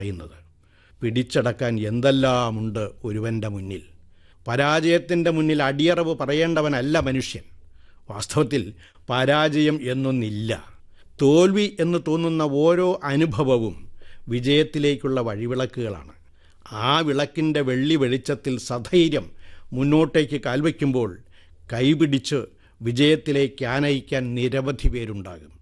പറയുന്നത് പിടിച്ചടക്കാൻ എന്തെല്ലാമുണ്ട് ഒരുവൻ്റെ മുന്നിൽ പരാജയത്തിൻ്റെ മുന്നിൽ അടിയറവ് പറയേണ്ടവനല്ല മനുഷ്യൻ വാസ്തവത്തിൽ പരാജയം എന്നൊന്നില്ല തോൽവി എന്ന് തോന്നുന്ന ഓരോ അനുഭവവും വിജയത്തിലേക്കുള്ള വഴിവിളക്കുകളാണ് ആ വിളക്കിൻ്റെ വെള്ളി വെളിച്ചത്തിൽ സധൈര്യം മുന്നോട്ടേക്ക് കാൽവയ്ക്കുമ്പോൾ കൈപിടിച്ച് വിജയത്തിലേക്ക് ആനയിക്കാൻ നിരവധി പേരുണ്ടാകും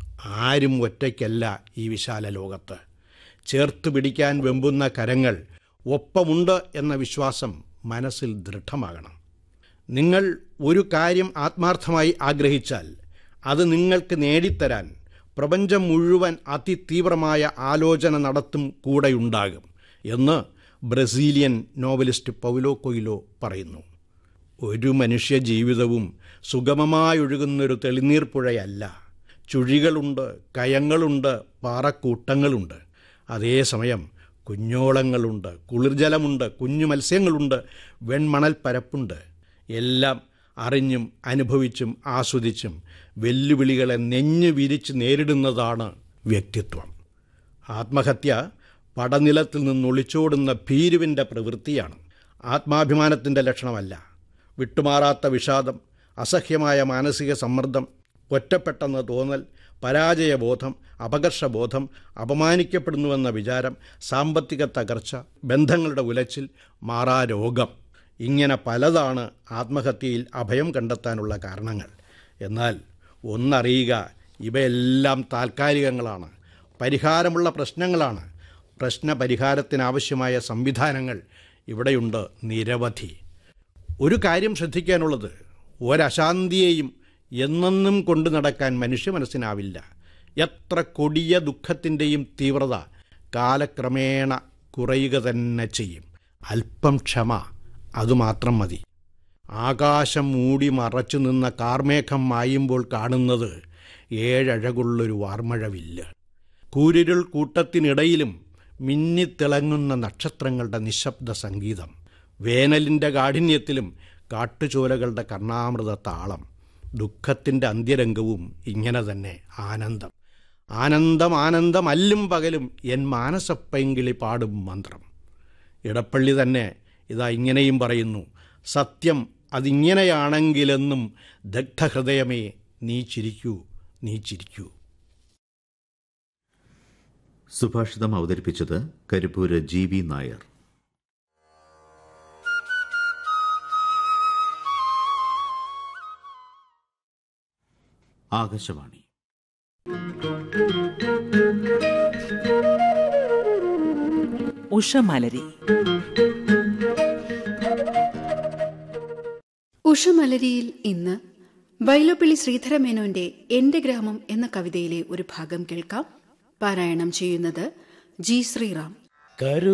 ആരും ഒറ്റയ്ക്കല്ല ഈ വിശാല ലോകത്ത് ചേർത്ത് പിടിക്കാൻ വെമ്പുന്ന കരങ്ങൾ ഒപ്പമുണ്ട് എന്ന വിശ്വാസം മനസ്സിൽ ദൃഢമാകണം നിങ്ങൾ ഒരു കാര്യം ആത്മാർത്ഥമായി ആഗ്രഹിച്ചാൽ അത് നിങ്ങൾക്ക് നേടിത്തരാൻ പ്രപഞ്ചം മുഴുവൻ അതിതീവ്രമായ ആലോചന നടത്തും കൂടെയുണ്ടാകും എന്ന് ബ്രസീലിയൻ നോവലിസ്റ്റ് പൗലോ കൊയിലോ പറയുന്നു ഒരു മനുഷ്യ ജീവിതവും സുഗമമായൊഴുകുന്നൊരു തെളിനീർപ്പുഴയല്ല ചുഴികളുണ്ട് കയങ്ങളുണ്ട് പാറക്കൂട്ടങ്ങളുണ്ട് അതേസമയം കുഞ്ഞോളങ്ങളുണ്ട് കുളിർജലമുണ്ട് കുഞ്ഞു മത്സ്യങ്ങളുണ്ട് വെൺമണൽ പരപ്പുണ്ട് എല്ലാം അറിഞ്ഞും അനുഭവിച്ചും ആസ്വദിച്ചും വെല്ലുവിളികളെ നെഞ്ഞു വിരിച്ച് നേരിടുന്നതാണ് വ്യക്തിത്വം ആത്മഹത്യ പടനിലത്തിൽ നിന്നൊളിച്ചോടുന്ന ഭീരുവിൻ്റെ പ്രവൃത്തിയാണ് ആത്മാഭിമാനത്തിൻ്റെ ലക്ഷണമല്ല വിട്ടുമാറാത്ത വിഷാദം അസഹ്യമായ മാനസിക സമ്മർദ്ദം ഒറ്റപ്പെട്ടെന്ന തോന്നൽ പരാജയബോധം അപകർഷബോധം അപമാനിക്കപ്പെടുന്നുവെന്ന വിചാരം സാമ്പത്തിക തകർച്ച ബന്ധങ്ങളുടെ ഉലച്ചിൽ മാറാരോഗം ഇങ്ങനെ പലതാണ് ആത്മഹത്യയിൽ അഭയം കണ്ടെത്താനുള്ള കാരണങ്ങൾ എന്നാൽ ഒന്നറിയുക ഇവയെല്ലാം താൽക്കാലികങ്ങളാണ് പരിഹാരമുള്ള പ്രശ്നങ്ങളാണ് പ്രശ്ന പരിഹാരത്തിനാവശ്യമായ സംവിധാനങ്ങൾ ഇവിടെയുണ്ട് നിരവധി ഒരു കാര്യം ശ്രദ്ധിക്കാനുള്ളത് ഒരശാന്തിയെയും എന്നെന്നും കൊണ്ടു നടക്കാൻ മനുഷ്യ മനസ്സിനാവില്ല എത്ര കൊടിയ ദുഃഖത്തിൻ്റെയും തീവ്രത കാലക്രമേണ കുറയുക തന്നെ ചെയ്യും അല്പം ക്ഷമ അതുമാത്രം മതി ആകാശം മൂടി മറച്ചു നിന്ന കാർമേഘം മായുമ്പോൾ കാണുന്നത് ഏഴഴകുള്ളൊരു വാർമഴവില്ല് കൂരിരുൾ കൂട്ടത്തിനിടയിലും മിന്നിത്തിളങ്ങുന്ന നക്ഷത്രങ്ങളുടെ നിശബ്ദ സംഗീതം വേനലിൻ്റെ കാഠിന്യത്തിലും കാട്ടുചോലകളുടെ കർണാമൃത താളം ദുഃഖത്തിൻ്റെ അന്ത്യരംഗവും ഇങ്ങനെ തന്നെ ആനന്ദം ആനന്ദം ആനന്ദം അല്ലും പകലും എൻ മാനസപ്പൈങ്കിളി പാടും മന്ത്രം ഇടപ്പള്ളി തന്നെ ഇതാ ഇങ്ങനെയും പറയുന്നു സത്യം അതിങ്ങനെയാണെങ്കിലെന്നും ദഗ്ധഹൃദയമേ നീ ചിരിക്കൂ നീ ചിരിക്കൂ സുഭാഷിതം അവതരിപ്പിച്ചത് കരിപ്പൂര് ജി വി നായർ ആകാശവാണി ഉഷമലരി ഉഷമലരിയിൽ ഇന്ന് വൈലോപ്പിള്ളി ശ്രീധരമേനോന്റെ എന്റെ ഗ്രാമം എന്ന കവിതയിലെ ഒരു ഭാഗം കേൾക്കാം പാരായണം ചെയ്യുന്നത് ജി ശ്രീറാം